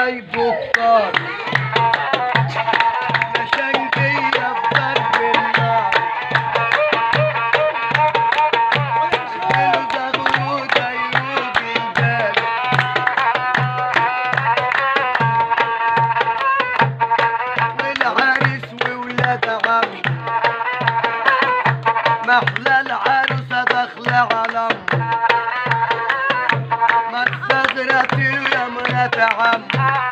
جاي دكتور مشايبية بضرب النار قالوا زغلول يروق البال والعريس وولاد عم محلى العروسة داخلة على أم ما استغرت يا مرات عم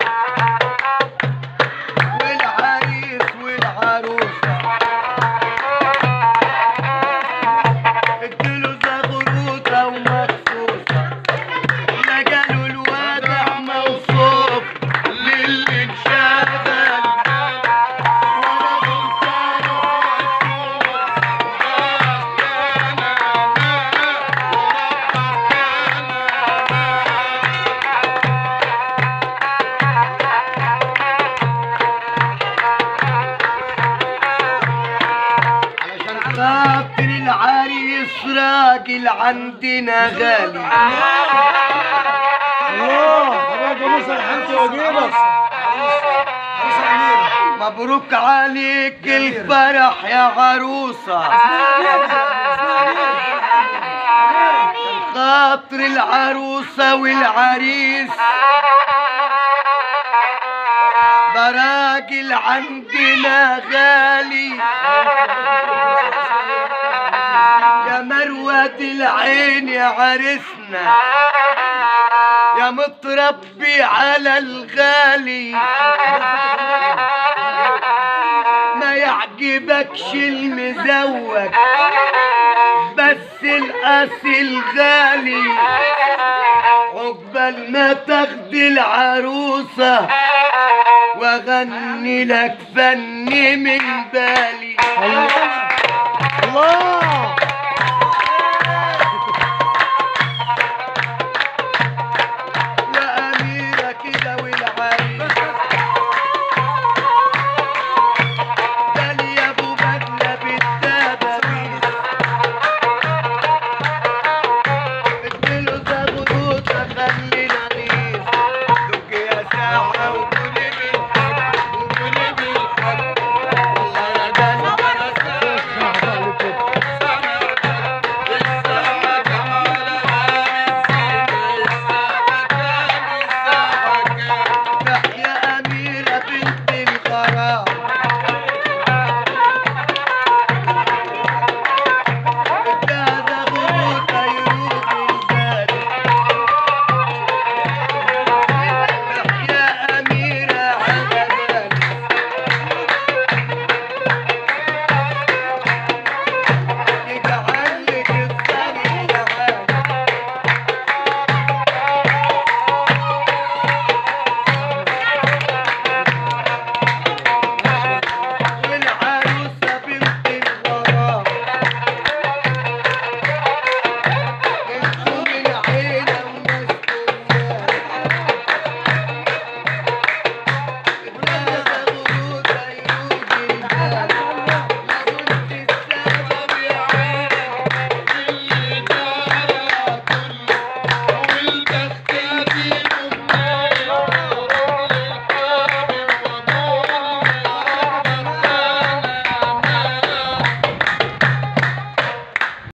والعريس والعروسة اديله زغروطة ومخصوصة لقالوا الوادع موصوف للي انشغل علشان خاطر العريس راجل عندنا غالي الله حبايب موسى الحمد وجيبك مبروك عليك الفرح يا عروسة خاطر العروسة والعريس ده راجل عندنا غالي يا مروة العين يا عرسنا يا متربي على الغالي ما يعجبكش المزوج بس الاصل غالي عقبال ما تاخد العروسة واغني لك فن من بالي